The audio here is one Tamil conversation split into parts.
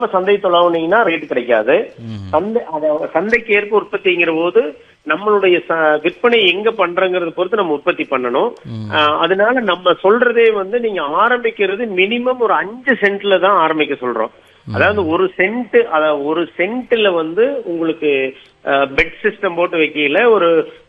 இப்ப சந்தை தொலைவுனீங்கன்னா ரேட் கிடைக்காது ம். சந்தை அத- சந்தைக்கு ஏற்ப உற்பத்திங்கிற போது நம்மளுடைய ச- விற்பனை எங்க பண்றங்கிறத பொறுத்து நம்ம உற்பத்தி பண்ணணும் ஆஹ் அதனால நம்ம சொல்றதே வந்து நீங்க ஆரம்பிக்கிறது மினிமம் ஒரு அஞ்சு சென்ட்ல தான் ஆரம்பிக்க சொல்றோம் அதாவது ஒரு சென்ட் அத ஒரு சென்ட்ல வந்து உங்களுக்கு பெட் சிஸ்டம் போட்டு வைக்கல ஒரு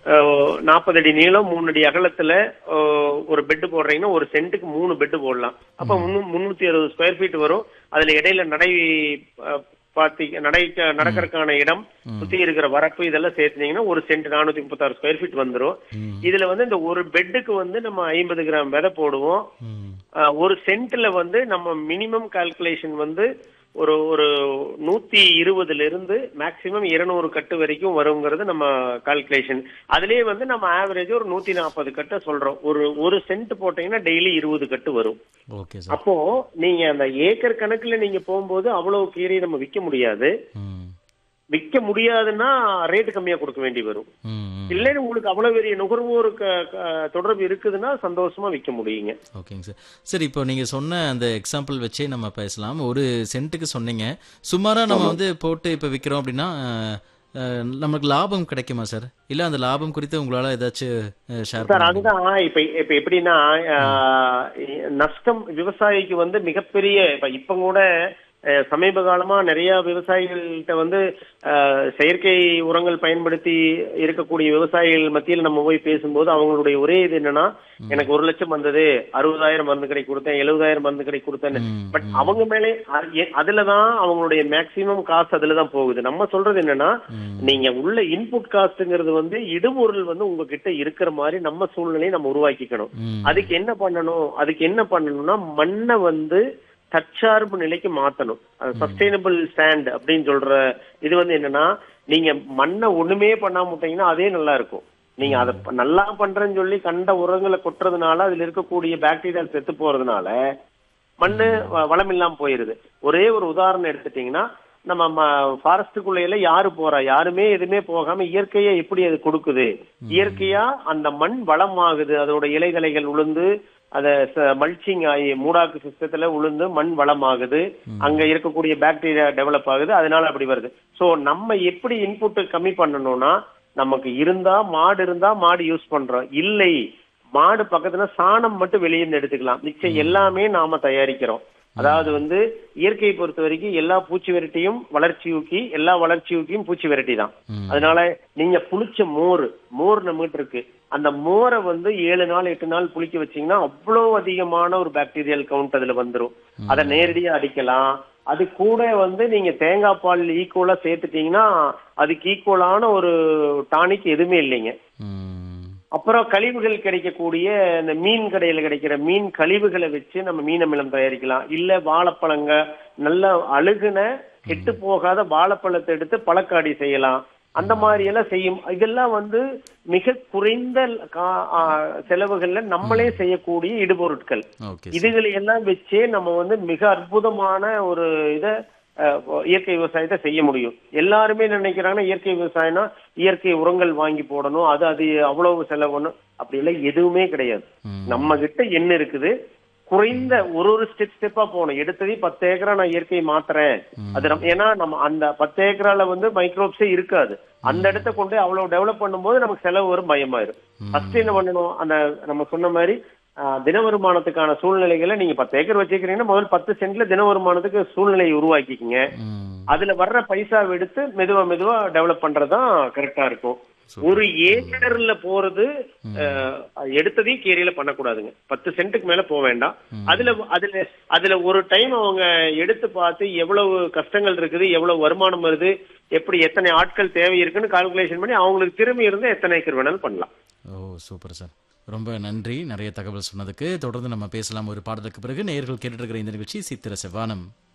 நாற்பது அடி நீளம் மூணு அடி அகலத்துல ஆஹ், ஒரு பெட் போடுறீங்கன்னா ஒரு சென்ட்டுக்கு மூணு பெட் போடலாம் அப்ப முன்னூ- முன்னூத்தி அறுபது ஸ்கொயர் ஃபீட் வரும் அதுல இடையில நடை ஆஹ், பாத்தி நடை நடக்கறதுக்கான இடம் சுத்தி இருக்கிற வரப்பு இதெல்லாம் சேர்த்துனீங்கன்னா ஒரு சென்ட் நானூத்தி முப்பத்தாறு ஸ்கொயர் ஃபீட் வந்துரும் இதுல வந்து இந்த ஒரு பெட்டுக்கு வந்து நம்ம ஐம்பது கிராம் விதை போடுவோம் ம். ஆஹ் ஒரு சென்ட்ல வந்து நம்ம மினிமம் கால்குலேஷன் வந்து ஒரு ஒரு நூத்தி இருபதுல இருந்து மேக்சிமம் இருநூறு கட்டு வரைக்கும் வருங்கிறது நம்ம கால்குலேஷன் அதுலயே வந்து நம்ம ஆவரேஜ் ஒரு நூத்தி நாற்பது கட்டை சொல்றோம் ஒரு ஒரு சென்ட் போட்டீங்கன்னா டெய்லி இருபது கட்டு வரும் ஓகே சார் அப்போ நீங்க அந்த ஏக்கர் கணக்குல நீங்க போகும்போது அவ்வளவு கீரையை நம்ம விற்க முடியாது ம். விற்க முடியாதுன்னா ரேட் கம்மியா கொடுக்க வேண்டி வரும் ம். ம். இல்லைன்னு உங்களுக்கு அவ்வளவு பெரிய நுகர்வோர் க- க- தொடர்பு இருக்குதுன்னா சந்தோஷமா விற்க முடியுங்க ஓகேங்க சார் சரி இப்போ நீங்க சொன்ன அந்த எக்ஸாம்பிள் வச்சே நம்ம பேசலாம் ஒரு சென்ட்டுக்கு சொன்னீங்க சுமாரா நம்ம வந்து போட்டு இப்போ விற்கிறோம் அப்படின்னா அஹ், அஹ், நமக்கு லாபம் கிடைக்குமா சார் இல்ல அந்த லாபம் குறித்து உங்களால ஏதாச்சும் ஷேர் சார் அதுதான் இப்ப இப்ப எப்படின்னா ஆஹ், நஷ்டம் விவசாயிக்கு வந்து மிகப்பெரிய இப்ப இப்ப கூட அஹ், சமீப காலமா நிறைய விவசாயிகள்கிட்ட வந்து ஆஹ், செயற்கை உரங்கள் பயன்படுத்தி இருக்கக்கூடிய விவசாயிகள் மத்தியில் நம்ம போய் பேசும்போது அவங்களுடைய ஒரே இது என்னன்னா எனக்கு ஒரு லட்சம் வந்தது அறுபதாயிரம் மருந்து கடை கொடுத்தேன் எழுபதாயிரம் மருந்து கடை கொடுத்தேன் பட் அவங்க மேலே அ- எ- அதுலதான் அவங்களுடைய மேக்சிமம் காசு அதுலதான் போகுது நம்ம சொல்றது என்னன்னா நீங்க உள்ள இன்புட் காஸ்ட்ங்கிறது வந்து இடுபொருள் வந்து உங்ககிட்ட இருக்கிற மாதிரி நம்ம சூழ்நிலையை நம்ம உருவாக்கிக்கணும் ம். அதுக்கு என்ன பண்ணணும் அதுக்கு என்ன பண்ணணும்னா மண்ணை வந்து தற்சார்பு நிலைக்கு மாத்தணும் சஸ்டைனபிள் ஸ்டாண்ட் அப்படின்னு சொல்ற இது வந்து என்னன்னா நீங்க மண்ணை ஒண்ணுமே பண்ணாம விட்டீங்கன்னா அதே நல்லா இருக்கும் நீங்க அதை ப- நல்லா பண்றேன்னு சொல்லி கண்ட உரங்களை கொட்டுறதுனால அதுல இருக்கக்கூடிய பாக்டீரியா செத்து போறதுனால மண்ணு வ- வளம் இல்லாம போயிருது ஒரே ஒரு உதாரணம் எடுத்துட்டீங்கன்னா நம்ம ஃபாரஸ்டுக்குள்ள எல்லாம் யாரு போறா யாருமே எதுவுமே போகாம இயற்கையா எப்படி அது கொடுக்குது இயற்கையா அந்த மண் வளமாகுது அதோட இலைதலைகள் உளுந்து அத மல்ச்சிங் ஆகி மூடாக்கு சிஸ்டத்துல உளுந்து மண் வளமாகுது அங்க இருக்கக்கூடிய பாக்டீரியா டெவலப் ஆகுது அதனால அப்படி வருது சோ நம்ம எப்படி இன்புட் கம்மி பண்ணணும்னா நமக்கு இருந்தா மாடு இருந்தா மாடு யூஸ் பண்றோம் இல்லை மாடு பக்கத்துல சாணம் மட்டும் வெளியே இருந்து எடுத்துக்கலாம் மிச்சம் எல்லாமே நாம தயாரிக்கிறோம் அதாவது வந்து இயற்கையை பொறுத்த வரைக்கும் எல்லா பூச்சி விரட்டியும் வளர்ச்சி ஊக்கி எல்லா வளர்ச்சி ஊக்கியும் பூச்சி விரட்டி தான் அதனால நீங்க புளிச்ச மோர் மோர் நம்மகிட்ட இருக்கு அந்த மோரை வந்து ஏழு நாள் எட்டு நாள் புளிக்க வச்சீங்கன்னா அவ்வளவு அதிகமான ஒரு பாக்டீரியல் கவுண்ட் அதுல வந்துரும் அதை நேரடியா அடிக்கலாம் அது கூட வந்து நீங்க தேங்காய் பால் ஈக்குவலா சேர்த்துட்டீங்கன்னா அதுக்கு ஈக்குவலான ஒரு டானிக் எதுவுமே இல்லைங்க ம். அப்புறம் கழிவுகள் கிடைக்கக்கூடிய இந்த மீன் கடையில கிடைக்கிற மீன் கழிவுகளை வச்சு நம்ம மீன் அமிலம் தயாரிக்கலாம் இல்ல வாழைப்பழங்க நல்ல அழுகுன கெட்டு போகாத வாழைப்பழத்தை எடுத்து பழக்காடி செய்யலாம் அந்த மாதிரி எல்லாம் செய்யும் இதெல்லாம் வந்து மிக குறைந்த கா- ஆ, செலவுகள்ல நம்மளே செய்யக்கூடிய இடுபொருட்கள் ஓகே இதுகளை எல்லாம் வச்சே நம்ம வந்து மிக அற்புதமான ஒரு இத அஹ், இயற்கை விவசாயத்தை செய்ய முடியும் எல்லாருமே நினைக்கிறாங்கன்னா இயற்கை விவசாயம்னா இயற்கை உரங்கள் வாங்கி போடணும் அது அது அவ்வளவு செலவுன்னு அப்படி எல்லாம் எதுவுமே கிடையாது ம். நம்ம கிட்ட என்ன இருக்குது குறைந்த ஒரு ஒரு ஸ்டெப் ஸ்டெப்பா போகணும் எடுத்ததே பத்து ஏக்கரா நான் இயற்கை மாத்துறேன் அது நம்ம ஏன்னா நம்ம அந்த பத்து ஏக்கரால வந்து மைக்ரோப்ஸே இருக்காது அந்த இடத்த கொண்டு போய் அவ்வளவு டெவலப் பண்ணும்போது நமக்கு செலவு வரும் பயமாயிரும் ஃபர்ஸ்ட் என்ன பண்ணணும் அந்த நம்ம சொன்ன மாதிரி ஆஹ், தின வருமானத்துக்கான சூழ்நிலைகளை நீங்க பத்து ஏக்கர் வச்சுக்கிறீங்கன்னா முதல் பத்து சென்ட்ல தின வருமானத்துக்கு சூழ்நிலையை உருவாக்கிக்கங்க ம். அதுல வர்ற பைசாவை எடுத்து மெதுவா மெதுவா டெவலப் பண்றதுதான் கரெக்டா இருக்கும் ஒரு ஏக்கர்ல போறது அஹ், எடுத்ததையும் கீரையில பண்ணக்கூடாதுங்க பத்து சென்ட்டுக்கு மேல போக வேண்டாம் அதுல அதுல அதுல ஒரு டைம் அவங்க எடுத்து பார்த்து எவ்வளவு கஷ்டங்கள் இருக்குது எவ்வளவு வருமானம் வருது எப்படி எத்தனை ஆட்கள் தேவை இருக்குன்னு கால்குலேஷன் பண்ணி அவங்களுக்கு திறமை இருந்தா எத்தனை ஏக்கர் வேணாலும் பண்ணலாம் ஓ சூப்பர் சார் ரொம்ப நன்றி நிறைய தகவல் சொன்னதுக்கு தொடர்ந்து நம்ம பேசலாம் ஒரு பாடலுக்கு பிறகு நேயர்கள் கேட்டுட்டு இருக்கிற இந்த நிகழ்ச்சி சித்திர செவ்வானம்